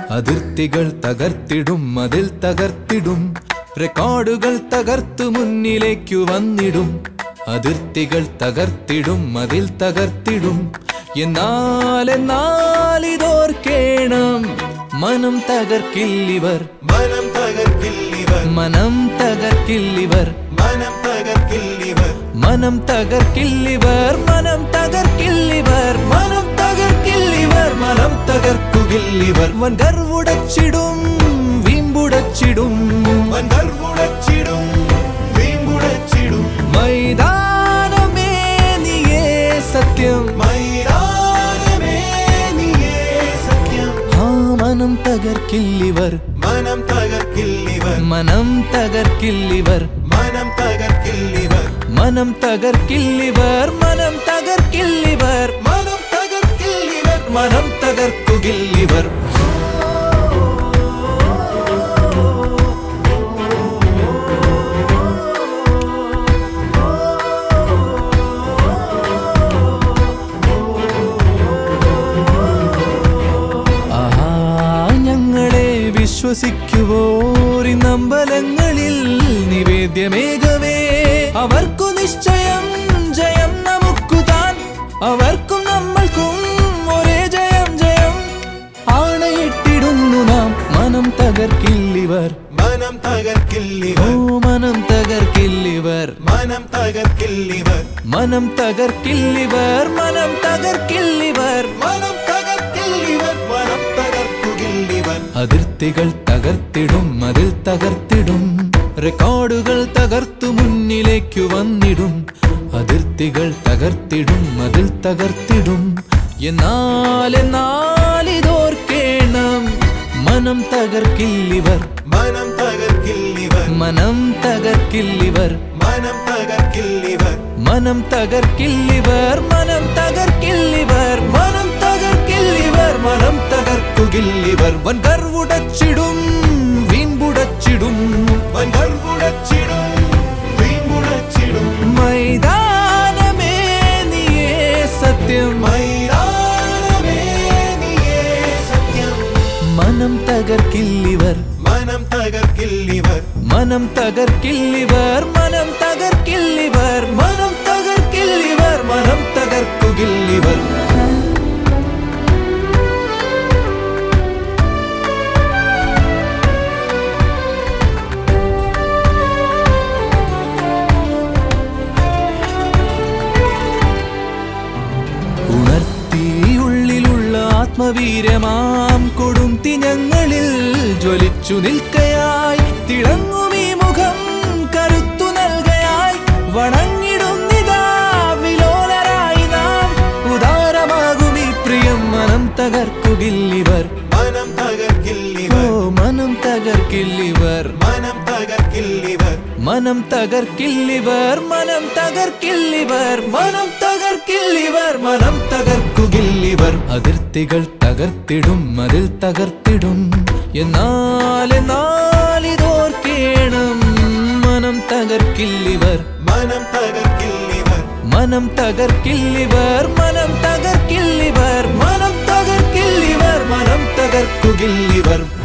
അതിർത്തികൾ തകർത്തിടും അതിൽ തകർത്തിടും റെക്കോർഡുകൾ തകർത്തു മുന്നിലേക്കു വന്നിടും അതിർത്തികൾ തകർത്തിടും അതിൽ തകർത്തിടും എന്നാൽ എന്നാൽ ഇതോർക്കേണം മനം തകർക്കില്ലിവർ മനം തകർക്കില്ലിവർ മനം തകർക്കില്ലിവർ മനം തകർക്കില്ലിവർ മനം തകർക്കില്ലിവർ മനം തകർക്കില്ലിവർ മനം തകർക്കില്ലിവർ മനം തകർക്കുകില്ലിവർ വൻ ഗർവുടച്ചിടും വീമ്പുടച്ചിടും വൻകർവുടച്ചിടും വീമ്പുടച്ചിടും മൈതാനമേ നീയേ സത്യം മൈതാനമേ നീയേ സത്യം ആ മനം തകർക്കില്ലിവർ മനം തകർക്കില്ലിവർ മനം തകർക്കില്ലിവർ മനം തകർക്കില്ലിവർ മനം തകർക്കില്ലിവർ മനം തകർക്കില്ലിവർ മനം തകർക്കില്ലിവർ മനം തകർക്കുകില്ലിവർ ആഹാ ഞങ്ങളെ വിശ്വസിക്കുവോരി നമ്പലങ്ങളിൽ നിവേദ്യമേകവേ അവർക്കു നിശ്ചയം ജയം നമുക്കു താൻ അവർക്കും നമ്മൾക്കും ഒരേ ജയം ജയം ആണയിട്ടിടുന്നു നാം മനം തകർക്കില്ലിവർ മനം ഓ തകർക്കില്ലിവർ മനം തകർക്കില്ലിവർ മനം തകർക്കില്ലിവർ മനം തകർക്കില്ലിവർ മനം തകർക്കില്ലിവർ മനം തകർക്കില്ലിവർ മനം തകർക്കുകില്ലിവർ അതിർത്തികൾ തകർത്തിടും അതിൽ തകർത്തിടും റെക്കോർഡുകൾ തകർത്തു മുന്നിലേക്കു വന്നിടും അതിർത്തികൾ തകർത്തിടും അതിൽ തകർത്തിടും എന്നാൽ എന്നാൽ ഇതോർക്കേണം മനം തകർക്കില്ലിവർ മനം തകർക്കില്ലിവർ മനം തകർക്കില്ലിവർ മനം തകർക്കില്ലിവർ മനം തകർക്കില്ലിവർ മനം തകർക്കില്ലിവർ മനം തകർക്കില്ലിവർ മനം തകർക്കുകില്ലിവർ വൻ ഗർവുടച്ചിടും വീമ്പുടച്ചിടും വൻകർവുടച്ചിടും വീമ്പുടച്ചിടും മൈതാനമേ നീയേ സത്യം മൈതാനമേ നീയേ സത്യം മനം തകർക്കില്ലിവർ മനം തകർക്കില്ലിവർ മനം തകർക്കില്ലിവർ മനം തകർക്കില്ലിവർ മനം തകർക്കില്ലിവർ മനം തകർക്കുകില്ലിവർ ഉണർത്തി ഉള്ളിലുള്ള ആത്മവീരമാം കൊടും തിഞ്ഞങ്ങളിൽ ജ്വലിച്ചു നിൽക്കയായി തിളങ്ങും ഈ മുഖം കരുത്തു നൽകയായി വണങ്ങിടുന്നിതാ വിലോലരായി നാം ഉദാരമാകും ഈ പ്രിയം മനം തകർക്കുകില്ലിവർ മനം ഓ തകർക്കില്ലിവർ മനം തകർക്കില്ലിവർ മനം തകർക്കില്ലിവർ മനം തകർക്കില്ലിവർ മനം തകർക്കില്ലിവർ മനം തകർക്കില്ലിവർ മനം തകർക്കുകില്ലിവർ അതിർത്തികൾ തകർത്തിടും അതിൽ തകർത്തിടും എന്നാൽ എന്നാൽ ഇതോർക്കേണം മനം തകർക്കില്ലിവർ മനം തകർക്കില്ലിവർ മനം തകർക്കില്ലിവർ മനം തകർക്കില്ലിവർ മനം തകർക്കില്ലിവർ മനം തകർക്കുകില്ലിവർ